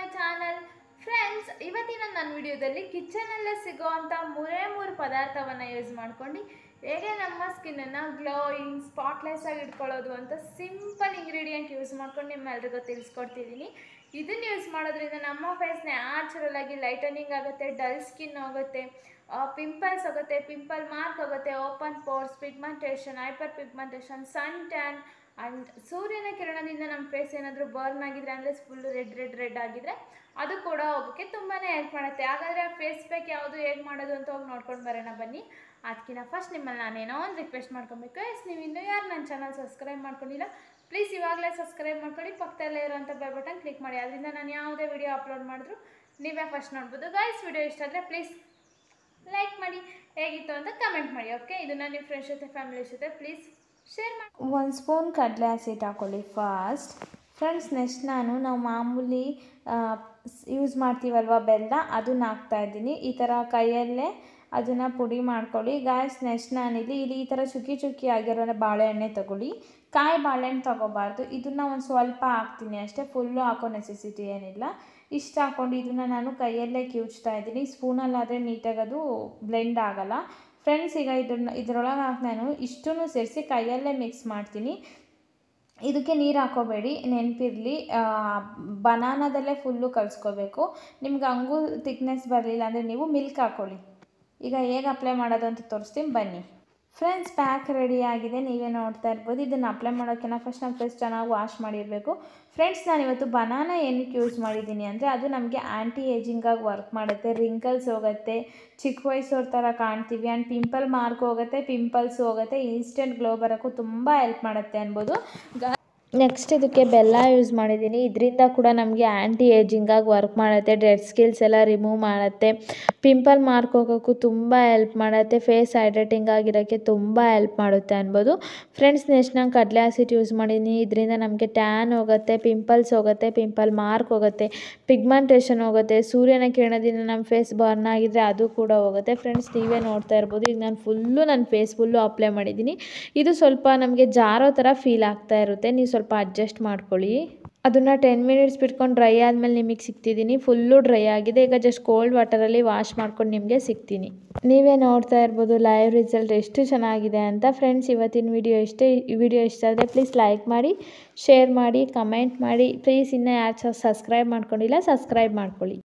channel friends ಇವತ್ತಿನ ನನ್ನ ವಿಡಿಯೋದಲ್ಲಿ ಕಿಚನಲ್ಲೇ ಸಿಗೋವಂಥ ಮೂರೇ ಮೂರು ಪದಾರ್ಥವನ್ನು ಯೂಸ್ ಮಾಡ್ಕೊಂಡು ಹೇಗೆ ನಮ್ಮ ಸ್ಕಿನ್ನನ್ನು ಗ್ಲೋಯಿಂಗ್ ಸ್ಪಾಟ್ಲೆಸ್ ಆಗಿ ಇಟ್ಕೊಳ್ಳೋದು ಅಂತ ಸಿಂಪಲ್ ಇಂಗ್ರೀಡಿಯೆಂಟ್ ಯೂಸ್ ಮಾಡ್ಕೊಂಡು ನಿಮ್ಮೆಲ್ರಿಗೂ ತಿಳಿಸ್ಕೊಡ್ತಿದ್ದೀನಿ ಇದನ್ನು ಯೂಸ್ ಮಾಡೋದ್ರಿಂದ ನಮ್ಮ ಫೇಸ್ ನ್ಯಾಚುರಲ್ ಆಗಿ ಲೈಟನಿಂಗ್ ಆಗುತ್ತೆ ಡಲ್ ಸ್ಕಿನ್ ಹೋಗುತ್ತೆ ಪಿಂಪಲ್ಸ್ ಹೋಗುತ್ತೆ ಪಿಂಪಲ್ ಮಾರ್ಕ್ ಹೋಗುತ್ತೆ open pores pigmentation hyper pigmentation sun tan and ಸೂರ್ಯನ ಕಿರಣದಿಂದ ನಮ್ಮ ಫೇಸ್ ಏನಾದರೂ ಬರ್ನ್ ಆಗಿದ್ರೆ ಅಂದರೆ ಫುಲ್ಲು ರೆಡ್ ರೆಡ್ ರೆಡ್ ಆಗಿದ್ರೆ ಅದು ಕೂಡ ಹೋಗೋಕ್ಕೆ ತುಂಬಾ ಹೆಲ್ಪ್ ಮಾಡುತ್ತೆ ಹಾಗಾದರೆ ಆ ಫೇಸ್ ಪ್ಯಾಕ್ ಯಾವುದು ಹೇಗೆ ಮಾಡೋದು ಅಂತ ಹೋಗಿ ನೋಡ್ಕೊಂಡು ಬರೋಣ ಬನ್ನಿ ಅದಕ್ಕಿಂತ ಫಸ್ಟ್ ನಿಮ್ಮಲ್ಲಿ ನಾನೇನೋ ಒಂದು ರಿಕ್ವೆಸ್ಟ್ ಮಾಡ್ಕೊಬೇಕು ಎಸ್ ನೀವು ಇನ್ನೂ ಯಾರು ನನ್ನ ಚಾನಲ್ ಸಬ್ಸ್ಕ್ರೈಬ್ ಮಾಡ್ಕೊಂಡಿಲ್ಲ ಪ್ಲೀಸ್ ಇವಾಗಲೇ ಸಬ್ಸ್ಕ್ರೈಬ್ ಮಾಡ್ಕೊಳ್ಳಿ ಪಕ್ಕದಲ್ಲೇ ಇರೋಂಥ ಬೆಲ್ ಬಟನ್ ಕ್ಲಿಕ್ ಮಾಡಿ ಅದರಿಂದ ನಾನು ಯಾವುದೇ ವಿಡಿಯೋ ಅಪ್ಲೋಡ್ ಮಾಡಿದ್ರು ನೀವೇ ಫಸ್ಟ್ ನೋಡ್ಬೋದು ಗೈಸ್ ವಿಡಿಯೋ ಇಷ್ಟ ಆದರೆ ಪ್ಲೀಸ್ ಲೈಕ್ ಮಾಡಿ ಹೇಗಿತ್ತು ಅಂತ ಕಮೆಂಟ್ ಮಾಡಿ ಓಕೆ ಇದನ್ನು ನಿಮ್ಮ ಫ್ರೆಂಡ್ಸ್ ಜೊತೆ ಫ್ಯಾಮಿಲಿ ಜೊತೆ ಪ್ಲೀಸ್ ಶೇರ್ ಮಾಡಿ ಒಂದು ಸ್ಪೂನ್ ಕಡಲೆ ಹಸಿಟ್ಟು ಹಾಕ್ಕೊಳ್ಳಿ ಫಾಸ್ಟ್ ಫ್ರೆಂಡ್ಸ್ ನೆಕ್ಸ್ಟ್ ನಾನು ನಾವು ಮಾಮೂಲಿ ಯೂಸ್ ಮಾಡ್ತೀವಲ್ವ ಬೆಲ್ಲ ಅದನ್ನ ಹಾಕ್ತಾ ಇದ್ದೀನಿ ಈ ಥರ ಕೈಯಲ್ಲೇ ಅದನ್ನು ಪುಡಿ ಮಾಡ್ಕೊಳ್ಳಿ ಗಾಯ್ಸ್ ನೆಕ್ಸ್ಟ್ ನಾನಿಲ್ಲಿ ಇಲ್ಲಿ ಈ ಥರ ಚುಕ್ಕಿ ಚುಕ್ಕಿ ಆಗಿರೋ ಬಾಳೆಹಣ್ಣೆ ತಗೊಳ್ಳಿ ಕಾಯಿ ಬಾಳೆಹಣ್ಣು ತೊಗೋಬಾರ್ದು ಇದನ್ನು ಒಂದು ಸ್ವಲ್ಪ ಹಾಕ್ತೀನಿ ಅಷ್ಟೇ ಫುಲ್ಲು ಹಾಕೋ ನೆಸೆಸಿಟಿ ಏನಿಲ್ಲ ಇಷ್ಟು ಹಾಕ್ಕೊಂಡು ಇದನ್ನು ನಾನು ಕೈಯಲ್ಲೇ ಕಿವುಚ್ತಾ ಇದ್ದೀನಿ ಸ್ಪೂನಲ್ಲಾದರೆ ನೀಟಾಗಿ ಅದು ಬ್ಲೆಂಡ್ ಆಗಲ್ಲ ಫ್ರೆಂಡ್ಸ್ ಈಗ ಇದನ್ನ ಇದರೊಳಗೆ ಹಾಕಿ ನಾನು ಇಷ್ಟೂ ಸೇರಿಸಿ ಕೈಯಲ್ಲೇ ಮಿಕ್ಸ್ ಮಾಡ್ತೀನಿ ಇದಕ್ಕೆ ನೀರು ಹಾಕೋಬೇಡಿ ನೆನಪಿರಲಿ ಬನಾನದಲ್ಲೇ ಫುಲ್ಲು ಕಲಿಸ್ಕೋಬೇಕು ನಿಮ್ಗೆ ಹಂಗೂ ತಿಕ್ನೆಸ್ ಬರಲಿಲ್ಲ ಅಂದರೆ ನೀವು ಮಿಲ್ಕ್ ಹಾಕ್ಕೊಳ್ಳಿ ಈಗ ಹೇಗೆ ಅಪ್ಲೈ ಮಾಡೋದು ಅಂತ ತೋರಿಸ್ತೀನಿ ಬನ್ನಿ ಫ್ರೆಂಡ್ಸ್ ಪ್ಯಾಕ್ ರೆಡಿ ಆಗಿದೆ ನೀವೇ ನೋಡ್ತಾ ಇರ್ಬೋದು ಇದನ್ನು ಅಪ್ಲೈ ಮಾಡೋಕ್ಕಿಂತ ಫಸ್ಟ್ ನಮ್ಮ ಫೇಸ್ ಚೆನ್ನಾಗಿ ವಾಶ್ ಮಾಡಿರಬೇಕು ಫ್ರೆಂಡ್ಸ್ ನಾನು ಇವತ್ತು ಬನಾನ ಏನಕ್ಕೆ ಯೂಸ್ ಮಾಡಿದ್ದೀನಿ ಅಂದರೆ ಅದು ನಮಗೆ ಆ್ಯಂಟಿ ಏಜಿಂಗಾಗಿ ವರ್ಕ್ ಮಾಡುತ್ತೆ ರಿಂಕಲ್ಸ್ ಹೋಗುತ್ತೆ ಚಿಕ್ಕ ವಯಸ್ಸವ್ರ ಥರ ಕಾಣ್ತೀವಿ ಆ್ಯಂಡ್ ಪಿಂಪಲ್ ಮಾರ್ಕ್ ಹೋಗುತ್ತೆ ಪಿಂಪಲ್ಸ್ ಹೋಗುತ್ತೆ ಇನ್ಸ್ಟೆಂಟ್ ಗ್ಲೋ ಬರೋಕ್ಕೂ ತುಂಬ ಹೆಲ್ಪ್ ಮಾಡುತ್ತೆ ಅನ್ಬೋದು ನೆಕ್ಸ್ಟ್ ಇದಕ್ಕೆ ಬೆಲ್ಲ ಯೂಸ್ ಮಾಡಿದ್ದೀನಿ ಇದರಿಂದ ಕೂಡ ನಮಗೆ ಆ್ಯಂಟಿ ಏಜಿಂಗಾಗಿ ವರ್ಕ್ ಮಾಡುತ್ತೆ ಡೆಡ್ ಸ್ಕಿಲ್ಸ್ ಎಲ್ಲ ರಿಮೂವ್ ಮಾಡುತ್ತೆ ಪಿಂಪಲ್ ಮಾರ್ಕ್ ಹೋಗೋಕ್ಕೂ ತುಂಬ ಹೆಲ್ಪ್ ಮಾಡುತ್ತೆ ಫೇಸ್ ಹೈಡ್ರೇಟಿಂಗ್ ಆಗಿರೋಕ್ಕೆ ತುಂಬ ಹೆಲ್ಪ್ ಮಾಡುತ್ತೆ ಅನ್ಬೋದು ಫ್ರೆಂಡ್ಸ್ ನೆಕ್ಸ್ಟ್ ನಾನು ಕಡಲೆ ಹಸಿಟ್ಟು ಯೂಸ್ ಮಾಡಿದ್ದೀನಿ ಇದರಿಂದ ನಮಗೆ ಟ್ಯಾನ್ ಹೋಗುತ್ತೆ ಪಿಂಪಲ್ಸ್ ಹೋಗುತ್ತೆ ಪಿಂಪಲ್ ಮಾರ್ಕ್ ಹೋಗುತ್ತೆ ಪಿಗ್ಮೆಂಟೇಷನ್ ಹೋಗುತ್ತೆ ಸೂರ್ಯನ ಕಿರಣದಿಂದ ನಮ್ಮ ಫೇಸ್ ಬರ್ನ್ ಆಗಿದ್ರೆ ಅದು ಕೂಡ ಹೋಗುತ್ತೆ ಫ್ರೆಂಡ್ಸ್ ನೀವೇ ನೋಡ್ತಾ ಇರ್ಬೋದು ಈಗ ನಾನು ಫುಲ್ಲು ನನ್ನ ಫೇಸ್ ಫುಲ್ಲು ಅಪ್ಲೈ ಮಾಡಿದ್ದೀನಿ ಇದು ಸ್ವಲ್ಪ ನಮಗೆ ಜಾರೋ ಥರ ಫೀಲ್ ಆಗ್ತಾ ಇರುತ್ತೆ ನೀವು ಸ್ವಲ್ಪ ಅಡ್ಜಸ್ಟ್ ಮಾಡ್ಕೊಳ್ಳಿ ಅದನ್ನು ಟೆನ್ ಮಿನಿಟ್ಸ್ ಬಿಟ್ಕೊಂಡು ಡ್ರೈ ಆದಮೇಲೆ ನಿಮಗೆ ಸಿಗ್ತಿದ್ದೀನಿ ಫುಲ್ಲು ಡ್ರೈ ಆಗಿದೆ ಈಗ ಜಸ್ಟ್ ಕೋಲ್ಡ್ ವಾಟರಲ್ಲಿ ವಾಶ್ ಮಾಡ್ಕೊಂಡು ನಿಮಗೆ ಸಿಗ್ತೀನಿ ನೀವೇ ನೋಡ್ತಾ ಇರ್ಬೋದು ಲೈವ್ ರಿಸಲ್ಟ್ ಎಷ್ಟು ಚೆನ್ನಾಗಿದೆ ಅಂತ ಫ್ರೆಂಡ್ಸ್ ಇವತ್ತಿನ ವಿಡಿಯೋ ಇಷ್ಟ ಈ ವಿಡಿಯೋ ಇಷ್ಟ ಆದರೆ ಪ್ಲೀಸ್ ಲೈಕ್ ಮಾಡಿ ಶೇರ್ ಮಾಡಿ ಕಮೆಂಟ್ ಮಾಡಿ ಪ್ಲೀಸ್ ಇನ್ನೂ ಯಾರು ಸಬ್ಸ್ಕ್ರೈಬ್ ಮಾಡ್ಕೊಂಡಿಲ್ಲ ಸಬ್ಸ್ಕ್ರೈಬ್ ಮಾಡ್ಕೊಳ್ಳಿ